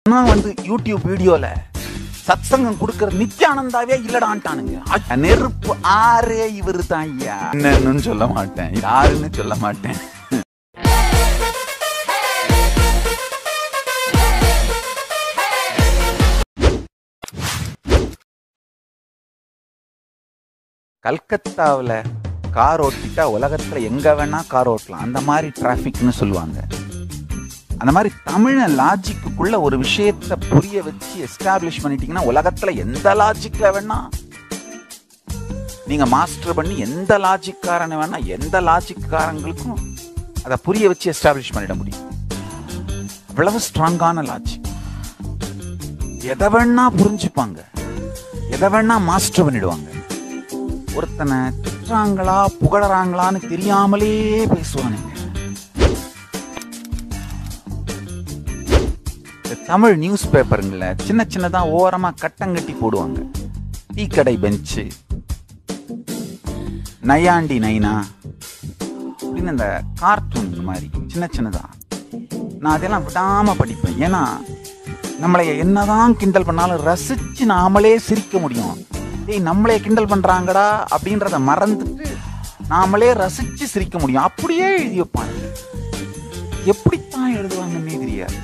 நான் வந்து யூடியூப் வீடியோல சத்சங்கம் கொடுக்கற நித்யானந்தாவே இல்லடான்ட்டானுங்க அ- நெருப்பு ஆறே இவரு தான் ஐயா என்னன்னு சொல்ல மாட்டேன் யாருன்னு சொல்ல மாட்டேன் கல்கத்தாவுல கார் ஓட்டிட்டா உலகத்துல எங்க வேணா கார் ஓட்டலாம் அந்த மாதிரி டிராஃபிக்னு சொல்லுவாங்க அந்த மாதிரி தமிழ லாஜிக்குள்ள ஒரு விஷயத்தை புரிய வச்சு எஸ்டாப்ளிஷ் பண்ணிட்டீங்கன்னா உலகத்துல எந்த லாஜிக்ல வேணா நீங்க மாஸ்டர் பண்ணி எந்த லாஜிக்காரனை வேணா எந்த லாஜிக்காரங்களுக்கும் அதை புரிய வச்சு எஸ்டாப்ளிஷ் பண்ணிட முடியும் அவ்வளவு ஸ்ட்ராங்கான லாஜிக் எதை வேணா புரிஞ்சுப்பாங்க எதை வேணா மாஸ்டர் பண்ணிடுவாங்க ஒருத்தனை திட்டுறாங்களா புகழறாங்களான்னு தெரியாமலே பேசுவானுங்க இந்த தமிழ் நியூஸ் பேப்பருங்கள சின்ன சின்னதா ஓரமா கட்டங்கட்டி போடுவாங்க டீ கடை பெஞ்சு நையாண்டி நைனா அப்படின்னு இந்த கார்ட்டூன் இந்த மாதிரி சின்ன சின்னதா நான் அதெல்லாம் விடாம படிப்பேன் ஏன்னா நம்மளை என்னதான் கிண்டல் பண்ணாலும் ரசிச்சு நாமளே சிரிக்க முடியும் ஏய் நம்மளே கிண்டல் பண்றாங்கடா அப்படின்றத மறந்துட்டு நாமளே ரசிச்சு சிரிக்க முடியும் அப்படியே எழுதி வைப்பாங்க எப்படித்தான் எழுதுவாங்கன்னே தெரியாது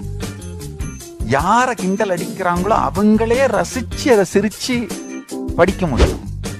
யார கிண்டல் அடிக்கிறாங்களோ அவங்களே ரசிச்சு அதை சிரிச்சு படிக்க முடியும்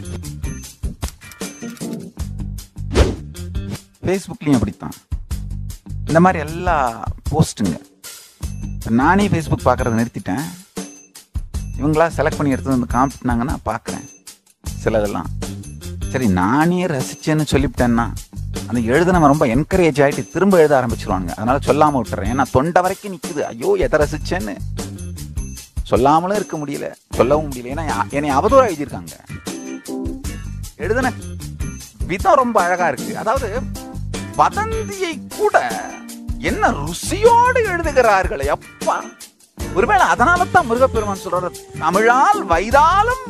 ஃபேஸ்புக்லயும் அப்படித்தான் இந்த மாதிரி எல்லா போஸ்ட்டுங்க இப்ப நானே ஃபேஸ்புக் பார்க்கறத நிறுத்திட்டேன் இவங்களா செலக்ட் பண்ணி எடுத்து வந்து காமிட்டாங்கன்னா பார்க்குறேன் சிலதெல்லாம் சரி நானே ரசிச்சேன்னு சொல்லிவிட்டேன்னா அந்த எழுதுனவன் ரொம்ப என்கரேஜ் ஆயிட்டு திரும்ப எழுத ஆரம்பிச்சிருவாங்க அதனால சொல்லாம விட்டுறேன் ஏன்னா தொண்டை வரைக்கும் நிக்குது ஐயோ எதை ரசிச்சேன்னு சொல்லாமலும் இருக்க முடியல சொல்லவும் முடியல ஏன்னா யா- என்னை அவதூறா எழுதியிருக்காங்க எழுதுன விதம் ரொம்ப அழகா இருக்கு அதாவது வதந்தியை கூட என்ன ருசியோடு எழுதுகிறார்கள் அப்பா ஒருவேளை அதனால தான் முருகப்பெருமான் சொல்றாரு தமிழால் வைதாலும்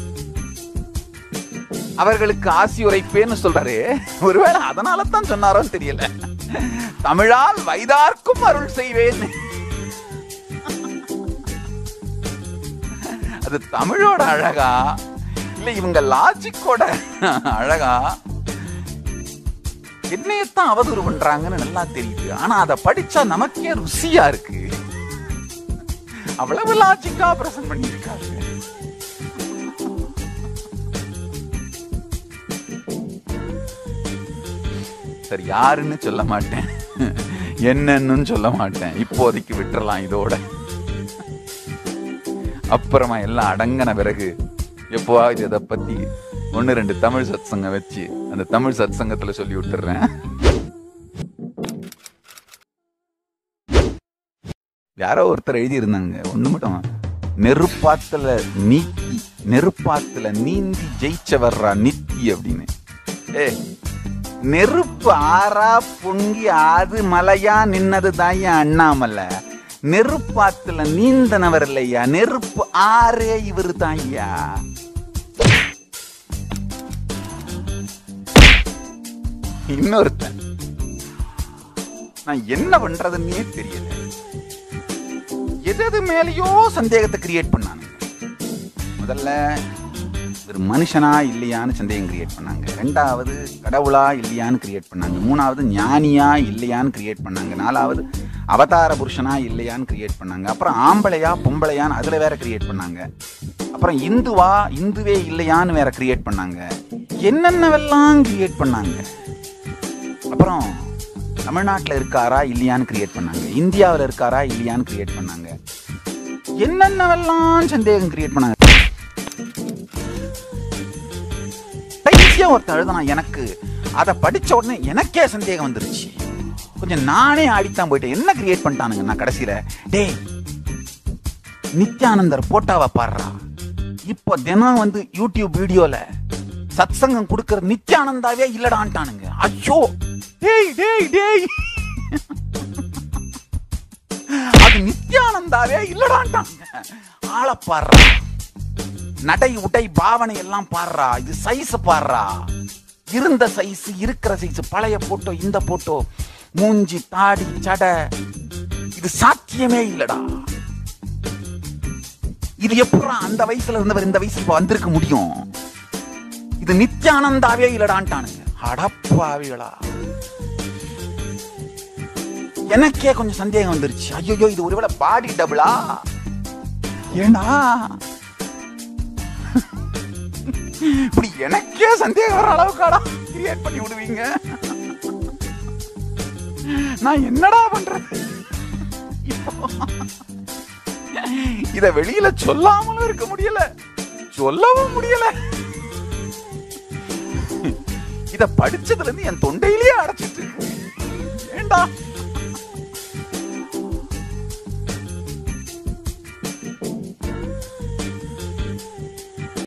அவர்களுக்கு ஆசி உரைப்பேன்னு சொல்றாரு ஒருவேளை அதனால தான் சொன்னாரோன்னு தெரியல தமிழால் வைதார்க்கும் அருள் செய்வேன் அது தமிழோட அழகா இல்ல இவங்க லாஜிக்கோட அழகா என்னையத்தான் அவதூறு பண்றாங்கன்னு நல்லா தெரியுது ஆனா அதை படிச்சா நமக்கே ருசியா இருக்கு அவ்வளவு லாஜிக்கா பிரசன்ட் பண்ணியிருக்காங்க சரி யாருன்னு சொல்ல மாட்டேன் என்னன்னு சொல்ல மாட்டேன் இப்போதைக்கு விட்டுறலாம் இதோட அப்புறமா எல்லாம் அடங்கின பிறகு எப்போவாவது இதை பத்தி ஒன்னு ரெண்டு தமிழ் சத்சங்கம் வச்சு அந்த தமிழ் சத்சங்கத்துல சொல்லி விட்டுறேன் யாரோ ஒருத்தர் எழுதி இருந்தாங்க ஒண்ணு மட்டும் நெருப்பாத்துல நீக்கி நெருப்பாத்துல நீந்தி ஜெயிச்சவர்ரா நித்தி அப்படின்னு ஏ நெருப்பு ஆறா பொங்கி ஆது மலையா நின்னது தாயா அண்ணாமலை நெருப்பாத்துல நீந்தனவர் இல்லையா நெருப்பு ஆறே இவரு தாய்யா இன்னொருத்தன் நான் என்ன பண்றதுன்னே தெரியல எது எது மேலேயோ சந்தேகத்தை கிரியேட் பண்ணானுங்க முதல்ல ஒரு மனுஷனா இல்லையான்னு சந்தேகம் கிரியேட் பண்ணாங்க ரெண்டாவது கடவுளா இல்லையான்னு கிரியேட் பண்ணாங்க மூணாவது ஞானியா இல்லையான்னு கிரியேட் பண்ணாங்க நாலாவது அவதார புருஷனா இல்லையான்னு கிரியேட் பண்ணாங்க அப்புறம் ஆம்பளையா பொம்பளையான்னு அதுல வேற கிரியேட் பண்ணாங்க அப்புறம் இந்துவா இந்துவே இல்லையான்னு வேற கிரியேட் பண்ணாங்க என்னென்னவெல்லாம் கிரியேட் பண்ணாங்க அப்புறம் தமிழ்நாட்டில் இருக்காரா இல்லையான்னு கிரியேட் பண்ணாங்க இந்தியாவில் இருக்காரா இல்லையான்னு கிரியேட் பண்ணாங்க என்னென்னவெல்லாம் சந்தேகம் கிரியேட் பண்ணாங்க கடைசியா ஒருத்தன் எழுதுனா எனக்கு அதை படிச்ச உடனே எனக்கே சந்தேகம் வந்துருச்சு கொஞ்சம் நானே ஆடித்தான் போயிட்டேன் என்ன கிரியேட் பண்ணிட்டானுங்க நான் கடைசியில டேய் நித்யானந்தர் போட்டாவை பாடுறா இப்போ தினம் வந்து யூடியூப் வீடியோல சத்சங்கம் கொடுக்கற நித்யானந்தாவே இல்லடான்ட்டானுங்க ஐயோ டேய் டேய் டேய் அது நித்யானந்தாவே இல்லடான்ட்டாங்க ஆளை பாடுறா நடை உடை பாவனை எல்லாம் பாடுறா இது சைஸ் பாடுறா இருந்த சைஸ் இருக்கிற சைஸ் பழைய போட்டோ இந்த போட்டோ மூஞ்சி தாடி சடை இது சாத்தியமே இல்லடா இது எப்படா அந்த வயசுல இருந்தவர் இந்த வயசுக்கு இப்ப வந்திருக்க முடியும் இது நித்யானந்தாவே இல்லடான்ட்டானுங்க அடப்பாவிகளா எனக்கே கொஞ்சம் சந்தேகம் வந்துருச்சு ஐயோ இது ஒருவேளை பாடி டபுளா ஏண்டா இப்படி எனக்கே சந்தேகம் வர அளவுக்காடா கிரியேட் பண்ணி விடுவீங்க நான் என்னடா பண்றது இப்போ இத வெளியில சொல்லாமலும் இருக்க முடியல சொல்லவும் முடியல இத படிச்சதுல இருந்து என் தொண்டையிலேயே அடைச்சிட்டு இருக்கு. ஏண்டா